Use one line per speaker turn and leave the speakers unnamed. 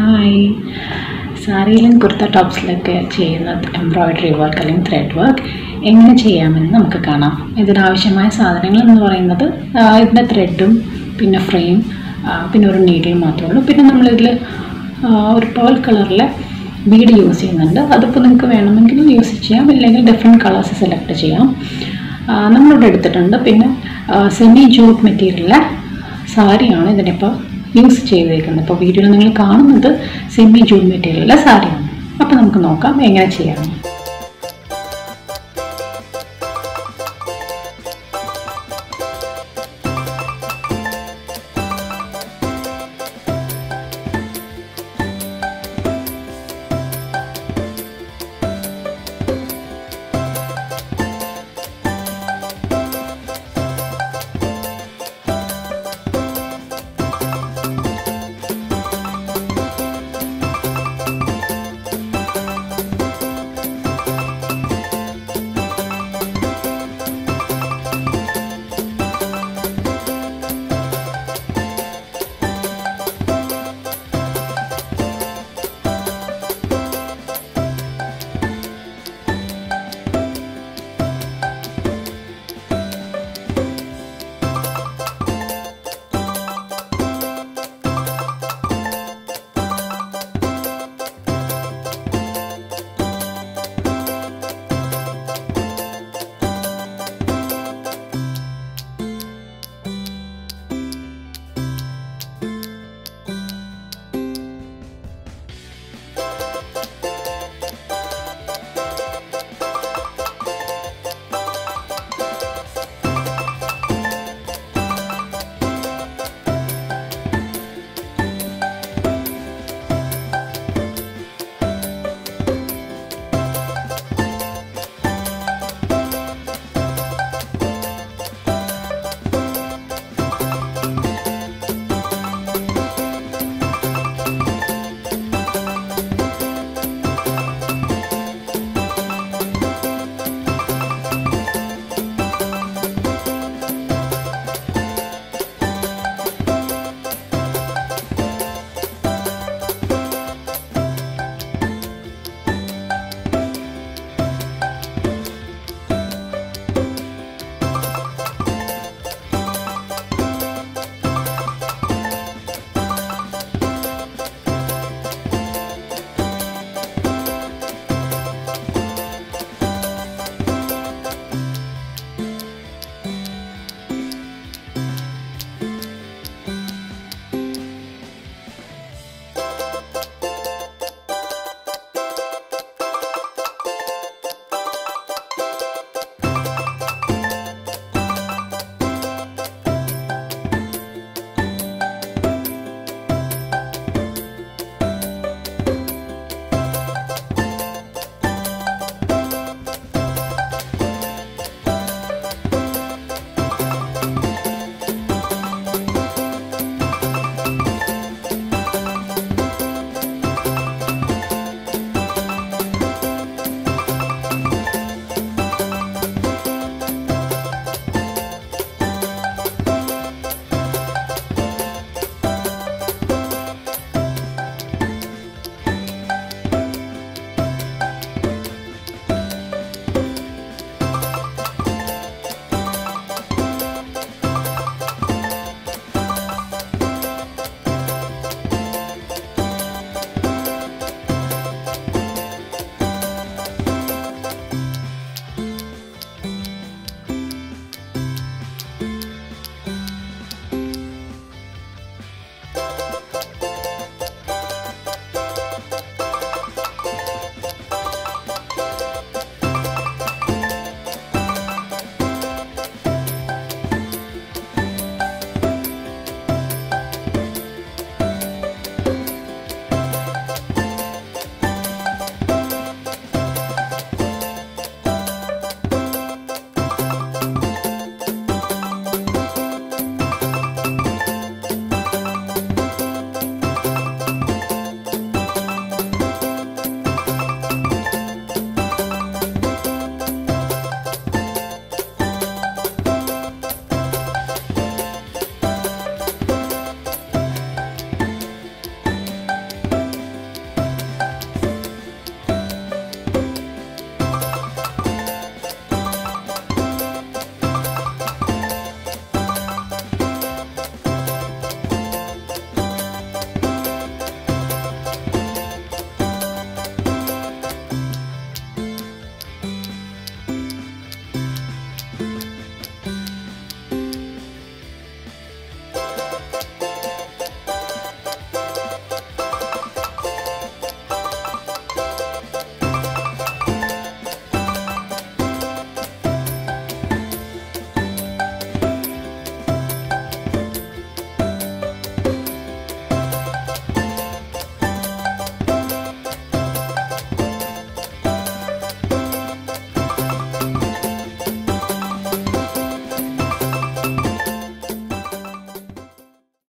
hi സാരിയിലും kurta ടോപ്സിലൊക്കെ ചെയ്യുന്ന embroidery work അല്ലെങ്കിൽ ത്രെഡ് വർക്ക് എങ്ങനെ ചെയ്യാമെന്ന് നമുക്ക് കാണാം ഇതിനാവശ്യമായ സാധനങ്ങൾ എന്ന് പറയുന്നത് ആ, ഇതിൻ്റെ ത്രെഡും പിന്നെ ഫ്രെയിം പിന്നെ ഒരു നീഡിൽ മാത്രമേ ഉള്ളൂ പിന്നെ നമ്മളിതിൽ ഒരു പേൾ കളറിലെ ബീഡ് യൂസ് ചെയ്യുന്നുണ്ട് അതിപ്പോൾ നിങ്ങൾക്ക് വേണമെങ്കിൽ യൂസ് ചെയ്യാം ഇല്ലെങ്കിൽ ഡിഫറെൻറ്റ് കളേഴ്സ് സെലക്ട് ചെയ്യാം ആ, നമ്മളിവിടെ എടുത്തിട്ടുണ്ട് പിന്നെ സെമി ജൂട്ട് മെറ്റീരിയലിലെ സാരിയാണ് ഇതിനിപ്പോൾ യൂസ് ചെയ്തേക്കുന്നത് ഇപ്പോൾ വീഡിയോയിൽ നിങ്ങൾ കാണുന്നത് സെമി ജൂട്ട് മെറ്റീരിയലിലെ സാരിയാണ് അപ്പോൾ നമുക്ക് നോക്കാം എങ്ങനെ ചെയ്യാം